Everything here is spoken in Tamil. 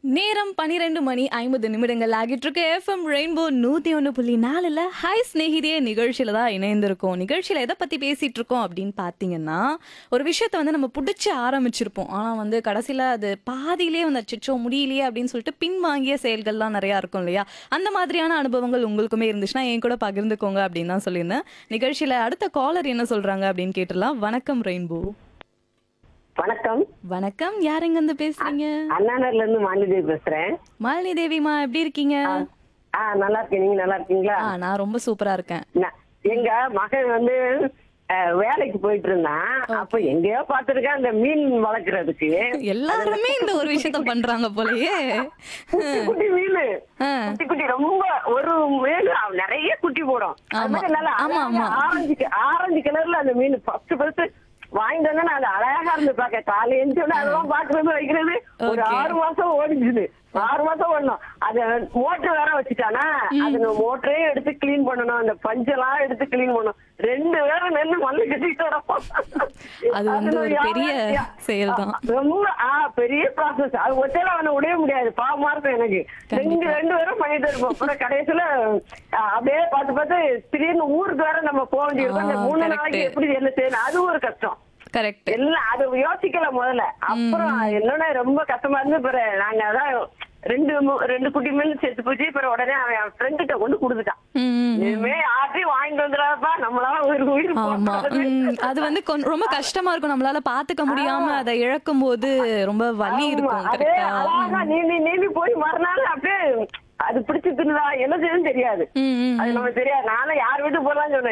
நேரம் பனிரெண்டு மணி ஐம்பது நிமிடங்கள் ஆகிட்டு இருக்கு எஃப்எம் ரெயின்போ நூத்தி ஒன்று புள்ளி நாலுல ஹாய் ஸ்நேகிதியே நிகழ்ச்சியில தான் இணைந்திருக்கோம் நிகழ்ச்சியில எதை பத்தி பேசிட்டு இருக்கோம் அப்படின்னு பாத்தீங்கன்னா ஒரு விஷயத்த வந்து நம்ம பிடிச்சி ஆரம்பிச்சிருப்போம் ஆனா வந்து கடைசியில அது பாதியிலே வந்து அச்சோ முடியலையே அப்படின்னு சொல்லிட்டு பின்வாங்கிய செயல்கள்லாம் நிறைய இருக்கும் இல்லையா அந்த மாதிரியான அனுபவங்கள் உங்களுக்குமே இருந்துச்சுன்னா என் கூட பகிர்ந்துக்கோங்க அப்படின்னு தான் சொல்லியிருந்தேன் நிகழ்ச்சியில அடுத்த காலர் என்ன சொல்றாங்க அப்படின்னு கேட்டுடலாம் வணக்கம் ரெயின்போ வணக்கம் வணக்கம் யாருங்க இருந்து பேசுறீங்க அண்ணாநர்ல இருந்து மாலிதேவி பேசுறேன் மாலினி தேவிமா எப்படி இருக்கீங்க ஆ நல்லா இருக்கேன் நீங்க நல்லா இருக்கீங்களா ஆ நான் ரொம்ப சூப்பரா இருக்கேன் நான்- எங்க மகன் வந்து அஹ், வேலைக்கு போயிட்டு இருந்தான் அப்ப எங்கேயோ பாத்துருக்கேன் அந்த மீன் வளர்க்கறதுக்கு எல்லாருமே இந்த ஒரு விஷயத்த பண்றாங்க போலயே குட்டி குட்டி மீன் ஆ. குட்டி குட்டி ரொம்ப ஒரு மீன் நிறைய குட்டி போடும் அது ஆமா. மாதிரி நல்லா ஆமா, அழகா ஆமா. ஆரஞ்சு ஆரஞ்சு கலர்ல அந்த மீன் ஃபர்ஸ்ட் ஃபர்ஸ்ட் வாங்கிட்டு வந்தா நான் அது அழகா இருந்து பாக்க காலை எழுந்து அதெல்லாம் பாக்குறது வைக்கிறது ஒரு Okay. ஆறு மாசம் ஓடிச்சுது ஆறு மாசம் ஓடணும் அது மோட்டர் வேற வச்சுட்டானா அது மோட்டரே எடுத்து கிளீன் பண்ணணும் அந்த பஞ்செல்லாம் எடுத்து கிளீன் பண்ணணும் ரெண்டு பேரும் நெல்லு மல்லு கட்டிட்டு வரப்போம் அது வந்து ஒரு பெரிய செயல்தான். ரொம்ப ஆ பெரிய ப்ராசஸ் அது ஒத்தையில அவனை விடவே முடியாது பாவமா இருக்கும் எனக்கு ரெண்டு ரெண்டு பேரும் பண்ணிட்டு இருப்போம் அப்புறம் கடைசியில ஆ, அப்படியே பார்த்து பார்த்து திடீர்னு ஊருக்கு வேற நம்ம போக வேண்டியிருக்கும் அந்த ஆ, மூணு correct. நாளைக்கு எப்படி என்ன செய்யணும் அது ஒரு கஷ்டம் கரெக்ட் எல்லாம் அது யோசிக்கல முதல்ல அப்புறம் என்னன்னா ரொம்ப கஷ்டமா இருந்து பிற நாங்க அதான் ரெண்டு மு- ரெண்டு குட்டி மீன் செத்து போச்சு பிறகு உடனே அவன் ஃப்ரெண்டுகிட்ட கொண்டு கொடுத்துட்டான் இனிமே யார்ட்டையும் வாங்கிட்டு வந்துடாதப்பா நம்மளால ஒரு உயிர் ஆமா போகாது. உம், அது வந்து கொஞ்ச- ரொம்ப கஷ்டமா இருக்கும் நம்மளால பாத்துக்க முடியாம அதை இழக்கும் போது ரொம்ப வலி ஆமா, இருக்கும் அதே கரெக்டா அழகா நீந்தி நீந்தி போய் மறுநாள் அப்படியே அது பிடிச்சு தின்னுதா என்ன செய்யுதுன்னு தெரியாது ம், ம், அது நமக்கு தெரியாது நானும் யார் வீட்டு போலாம்னு சொன்னேன்